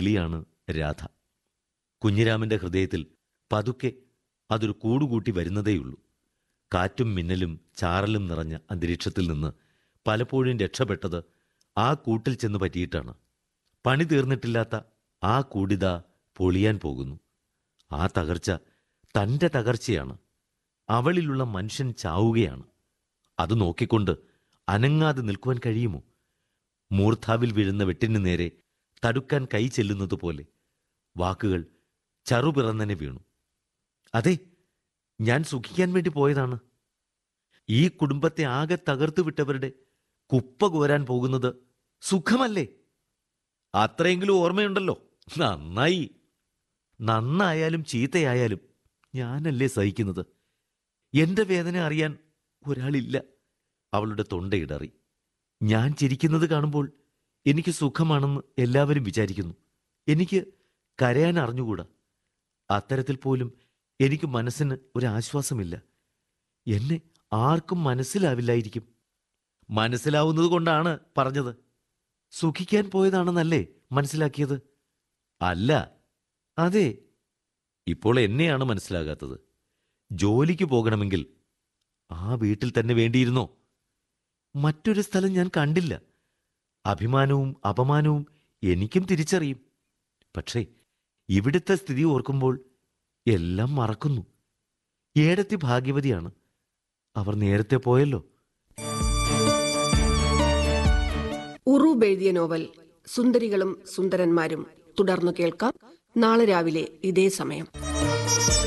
കിളിയാണ് രാധ കുഞ്ഞിരാമന്റെ ഹൃദയത്തിൽ പതുക്കെ അതൊരു കൂടുകൂട്ടി വരുന്നതേയുള്ളൂ കാറ്റും മിന്നലും ചാറലും നിറഞ്ഞ അന്തരീക്ഷത്തിൽ നിന്ന് പലപ്പോഴും രക്ഷപ്പെട്ടത് ആ കൂട്ടിൽ ചെന്ന് പറ്റിയിട്ടാണ് പണി തീർന്നിട്ടില്ലാത്ത ആ കൂടിത പൊളിയാൻ പോകുന്നു ആ തകർച്ച തന്റെ തകർച്ചയാണ് അവളിലുള്ള മനുഷ്യൻ ചാവുകയാണ് അത് നോക്കിക്കൊണ്ട് അനങ്ങാതെ നിൽക്കുവാൻ കഴിയുമോ മൂർധാവിൽ വീഴുന്ന വെട്ടിനു നേരെ തടുക്കാൻ കൈ ചെല്ലുന്നത് പോലെ വാക്കുകൾ ചറുപിറന്നനെ വീണു അതെ ഞാൻ സുഖിക്കാൻ വേണ്ടി പോയതാണ് ഈ കുടുംബത്തെ ആകെ തകർത്തു വിട്ടവരുടെ കുപ്പ കോരാൻ പോകുന്നത് സുഖമല്ലേ അത്രയെങ്കിലും ഓർമ്മയുണ്ടല്ലോ നന്നായി നന്നായാലും ചീത്തയായാലും ഞാനല്ലേ സഹിക്കുന്നത് എന്റെ വേദന അറിയാൻ ഒരാളില്ല അവളുടെ തൊണ്ടയിടറി ഞാൻ ചിരിക്കുന്നത് കാണുമ്പോൾ എനിക്ക് സുഖമാണെന്ന് എല്ലാവരും വിചാരിക്കുന്നു എനിക്ക് കരയാൻ അറിഞ്ഞുകൂടാ അത്തരത്തിൽ പോലും എനിക്ക് മനസ്സിന് ഒരു ആശ്വാസമില്ല എന്നെ ആർക്കും മനസ്സിലാവില്ലായിരിക്കും മനസ്സിലാവുന്നത് കൊണ്ടാണ് പറഞ്ഞത് സുഖിക്കാൻ പോയതാണെന്നല്ലേ മനസ്സിലാക്കിയത് അല്ല അതെ ഇപ്പോൾ എന്നെയാണ് മനസ്സിലാകാത്തത് ജോലിക്ക് പോകണമെങ്കിൽ ആ വീട്ടിൽ തന്നെ വേണ്ടിയിരുന്നോ മറ്റൊരു സ്ഥലം ഞാൻ കണ്ടില്ല അഭിമാനവും അപമാനവും എനിക്കും തിരിച്ചറിയും പക്ഷേ ഇവിടുത്തെ സ്ഥിതി ഓർക്കുമ്പോൾ എല്ലാം മറക്കുന്നു ഏടത്തി ഭാഗ്യവതിയാണ് അവർ നേരത്തെ പോയല്ലോ ഉറൂബ് എഴുതിയ നോവൽ സുന്ദരികളും സുന്ദരന്മാരും തുടർന്നു കേൾക്കാം നാളെ രാവിലെ ഇതേ സമയം